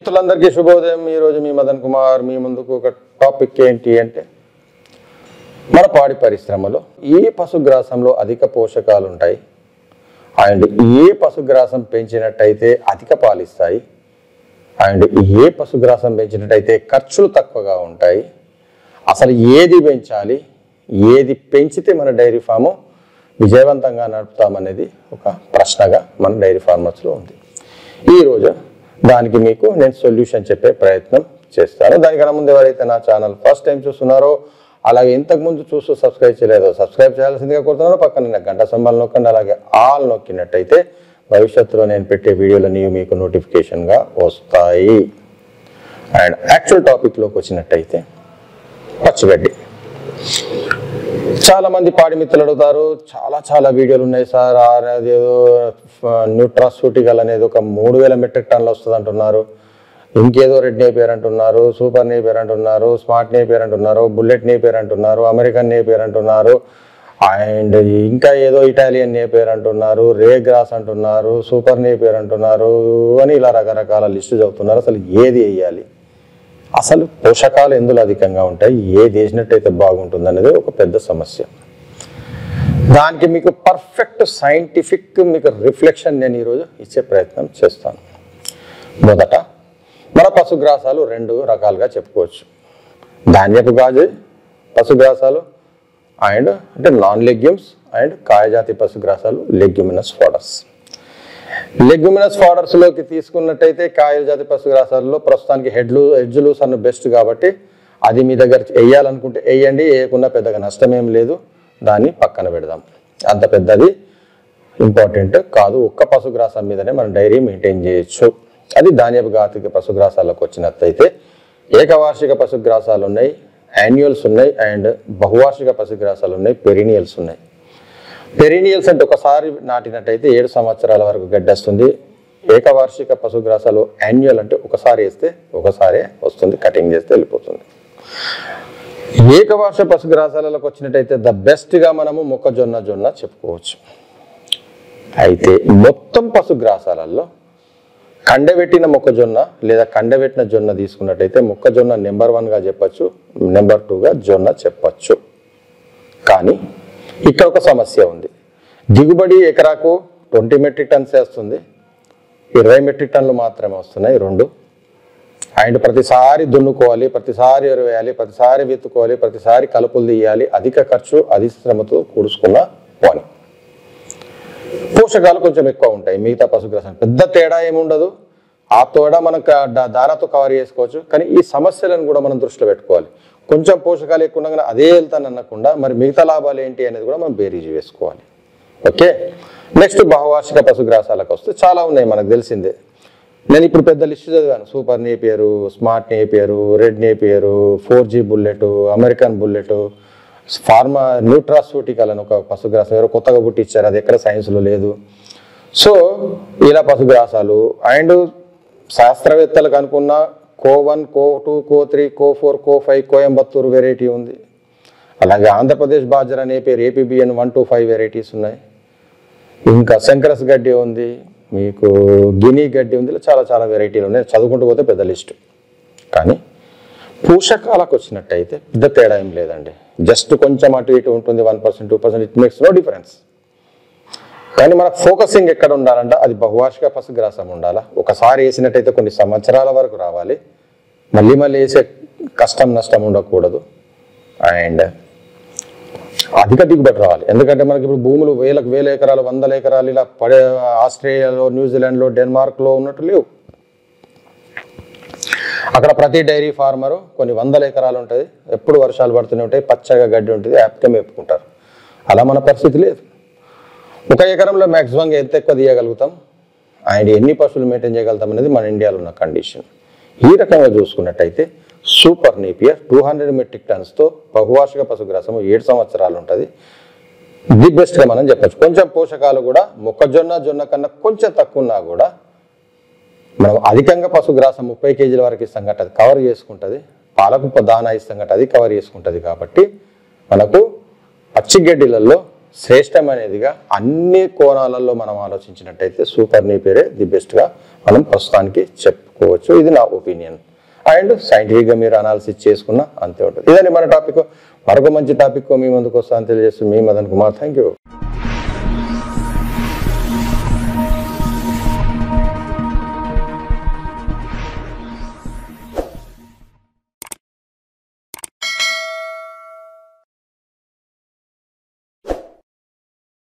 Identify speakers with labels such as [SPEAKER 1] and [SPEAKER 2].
[SPEAKER 1] మిత్రులందరికీ శుభోదయం ఈరోజు మీ మదన్ కుమార్ మీ ముందుకు ఒక టాపిక్ ఏంటి అంటే మన పాడి పరిశ్రమలో ఏ పశుగ్రాసంలో అధిక పోషకాలు ఉంటాయి అండ్ ఏ పశుగ్రాసం పెంచినట్టయితే అధిక పాలిస్తాయి అండ్ ఏ పశుగ్రాసం పెంచినట్టయితే ఖర్చులు తక్కువగా ఉంటాయి అసలు ఏది పెంచాలి ఏది పెంచితే మన డైరీ ఫాము విజయవంతంగా నడుపుతామనేది ఒక ప్రశ్నగా మన డైరీ ఫార్మర్స్లో ఉంది ఈరోజు దానికి మీకు నేను సొల్యూషన్ చెప్పే ప్రయత్నం చేస్తాను దానికన్నా ముందు ఎవరైతే నా ఛానల్ ఫస్ట్ టైం చూస్తున్నారో అలాగే ఇంతకు ముందు చూస్తూ సబ్స్క్రైబ్ చేయలేదో సబ్స్క్రైబ్ చేయాల్సిందిగా కోరుతున్నాను పక్కన ఉన్న గంట సంబాలు నొక్కండి అలాగే ఆల్ నొక్కినట్టయితే భవిష్యత్తులో నేను పెట్టే వీడియోలన్నీ మీకు నోటిఫికేషన్గా వస్తాయి అండ్ యాక్చువల్ టాపిక్లోకి వచ్చినట్టయితే పచ్చిగడ్డి చాలా మంది పాడి మిత్రులు అడుగుతారు చాలా చాలా వీడియోలు ఉన్నాయి సార్ ఆ అదేదో న్యూట్రాస్యూటికల్ అనేది ఒక మూడు వేల మెట్రిక్ టన్నులు వస్తుంది అంటున్నారు ఇంకేదో రెడ్ నేపియర్ అంటున్నారు సూపర్ నేపియర్ అంటున్నారు స్మార్ట్ నేపియర్ అంటున్నారు బుల్లెట్ నేపియర్ అంటున్నారు అమెరికన్ నేపియర్ అంటున్నారు అండ్ ఇంకా ఏదో ఇటాలియన్ నేపియర్ అంటున్నారు రే గ్రాస్ అంటున్నారు సూపర్ నేపియర్ అంటున్నారు అని ఇలా రకరకాల లిస్టు చదువుతున్నారు అసలు ఏది వేయాలి అసలు పోషకాలు ఎందులో అధికంగా ఉంటాయి ఏది వేసినట్టయితే బాగుంటుంది అనేది ఒక పెద్ద సమస్య దానికి మీకు పర్ఫెక్ట్ సైంటిఫిక్ మీకు రిఫ్లెక్షన్ నేను ఈరోజు ఇచ్చే ప్రయత్నం చేస్తాను మొదట మన పశుగ్రాసాలు రెండు రకాలుగా చెప్పుకోవచ్చు ధాన్యపు గాజు పశుగ్రాసాలు అండ్ అంటే నాన్ లెగ్యూమ్స్ అండ్ కాయజాతి పశుగ్రాసాలు లెగ్యూమినస్ ఫోడర్స్ లెగ్యుమినస్ ఫాడర్స్ లోకి తీసుకున్నట్టయితే కాయల జాతి పశుగ్రాసాలలో ప్రస్తుతానికి హెడ్లు ఎడ్జులు సన్న బెస్ట్ కాబట్టి అది మీ దగ్గర వేయాలనుకుంటే వేయండి వేయకుండా పెద్దగా నష్టమేం లేదు దాన్ని పక్కన పెడదాం అంత పెద్దది ఇంపార్టెంట్ కాదు ఒక్క పశుగ్రాసం మీదనే మనం డైరీ మెయింటైన్ చేయొచ్చు అది ధాన్యపు ఘాతిక పశుగ్రాసాలకు వచ్చినట్టయితే ఏకవార్షిక పశుగ్రాసాలు ఉన్నాయి యాన్యువల్స్ ఉన్నాయి అండ్ బహువార్షిక పశుగ్రాసాలు ఉన్నాయి పెరినియల్స్ ఉన్నాయి పెరీనియల్స్ అంటే ఒకసారి నాటినట్టయితే ఏడు సంవత్సరాల వరకు గడ్డొస్తుంది ఏకవార్షిక పశుగ్రాసాలు యాన్యువల్ అంటే ఒకసారి వేస్తే ఒకసారి వస్తుంది కటింగ్ చేస్తే వెళ్ళిపోతుంది ఏకవార్ష పశుగ్రాసాలకు వచ్చినట్టయితే ద బెస్ట్గా మనము మొక్కజొన్న జొన్న చెప్పుకోవచ్చు అయితే మొత్తం పశుగ్రాసాలలో కండబెట్టిన మొక్కజొన్న లేదా కండబెట్టిన జొన్న తీసుకున్నట్టయితే మొక్కజొన్న నెంబర్ వన్గా చెప్పచ్చు నెంబర్ టూగా జొన్న చెప్పచ్చు కానీ ఇక్కడ ఒక సమస్య ఉంది దిగుబడి ఎకరాకు ట్వంటీ మెట్రిక్ టన్స్ వేస్తుంది ఇరవై మెట్రిక్ టన్నులు మాత్రమే వస్తున్నాయి రెండు అండ్ ప్రతిసారి దున్నుకోవాలి ప్రతిసారి ఎరువు వేయాలి ప్రతిసారి విత్తుకోవాలి ప్రతిసారి కలుపులు తీయాలి అధిక ఖర్చు అధిక శ్రమతో కూడుచుకున్న పని పోషకాలు కొంచెం ఎక్కువ ఉంటాయి మిగతా పశుగ్రాసం పెద్ద తేడా ఏమి ఉండదు ఆ తోడ మనం క- దా- దానాతో కవర్ చేసుకోవచ్చు కానీ ఈ సమస్యలను కూడా మనం దృష్టిలో పెట్టుకోవాలి కొంచెం పోషకాలు ఎక్కువ ఉండగానే అదే వెళ్తాను అనకుండా మరి మిగతా లాభాలు ఏంటి అనేది కూడా మనం బేరీజ్ వేసుకోవాలి ఓకే నెక్స్ట్ బహువార్షిక పశుగ్రాసాలకు వస్తే చాలా ఉన్నాయి మనకు తెలిసిందే నేను ఇప్పుడు పెద్ద లిస్ట్ చదివాను super Napier smart Napier red Napier four G bullet American bullet pharma nutraceutical అని ఒక పశుగ్రాసం ఎవరో కొత్తగా పుట్టించారు అది ఎక్కడ సైన్స్లో లేదు సో ఇలా పశుగ్రాసాలు అండ్ శాస్త్రవేత్తలకు అనుకున్న CO one CO two CO three CO four CO five Coimbatore variety ఉంది అలాగే ఆంధ్రప్రదేశ్ బాజర్ అనే పేరు APBN one two five varieties ఉన్నాయి ఇంకా శంకరస్ గడ్డి ఉంది మీకు గిని గడ్డి ఉంది ఇలా చాలా చాలా వెరైటీలు ఉన్నాయి చదువుకుంటూ పోతే పెద్ద లిస్టు కానీ పోషకాలకు వచ్చినట్టయితే పెద్ద తేడా ఏం లేదండి జస్ట్ కొంచెం అటు ఇటు ఉంటుంది one percent two percent it makes no difference కానీ మనకు ఫోకసింగ్ ఎక్కడ ఉండాలంటే అది బహువార్షిక పశుగ్రాసం ఉండాలా ఒకసారి వేసినట్టయితే కొన్ని సంవత్సరాల వరకు రావాలి మళ్ళీ మళ్ళీ వేసే కష్టం నష్టం ఉండకూడదు అండ్ అధిక దిగుబడి రావాలి ఎందుకంటే మనకి ఇప్పుడు భూములు వేలకు వేల ఎకరాలు వందల ఎకరాలు ఇలా పడే ఆస్ట్రేలియాలో న్యూజిలాండ్లో డెన్మార్క్లో ఉన్నట్టు లేవు అక్కడ ప్రతి డైరీ ఫార్మరు కొన్ని వందల ఎకరాలు ఉంటుంది ఎప్పుడు వర్షాలు పడుతూనే ఉంటాయి పచ్చగా గడ్డి ఉంటుంది హ్యాపీగా మేపుకుంటారు అలా మన పరిస్థితి లేదు ఒక ఎకరంలో మ్యాక్సిమంగా ఎంత ఎక్కువ తీయగలుగుతాం అండ్ ఎన్ని పశువులు మెయింటైన్ చేయగలుగుతాం అనేది మన ఇండియాలో ఉన్న కండిషన్ ఈ రకంగా చూసుకున్నట్టయితే super Napier two hundred metric టన్స్తో బహువార్షిక పశుగ్రాసము ఏడు సంవత్సరాలు ఉంటుంది ది బెస్ట్గా మనం చెప్పచ్చు కొంచెం పోషకాలు కూడా మొక్కజొన్న జొన్న కన్నా కొంచెం తక్కువ ఉన్నా కూడా మనం అధికంగా పశుగ్రాసం ముప్పై కేజీల వరకు ఇస్తాం కాబట్టి అది కవర్ చేసుకుంటుంది పాలకు దానా ఇస్తాం కాబట్టి అది కవర్ చేసుకుంటుంది కాబట్టి మనకు పచ్చిగడ్డిలలో శ్రేష్టమైనదిగా అన్ని కోణాలలో మనం ఆలోచించినట్టయితే సూపర్ నీ పేరే ది బెస్ట్గా మనం ప్రస్తుతానికి చెప్పుకోవచ్చు ఇది నా ఒపీనియన్ అండ్ సైంటిఫిక్గా మీరు అనాలిసిస్ చేసుకున్న అంతే ఉంటుంది ఇదండి మన టాపిక్ మరొక మంచి టాపిక్ మీ ముందుకు వస్తాను తెలియజేస్తూ మీ మదన్ కుమార్ థ్యాంక్ యూ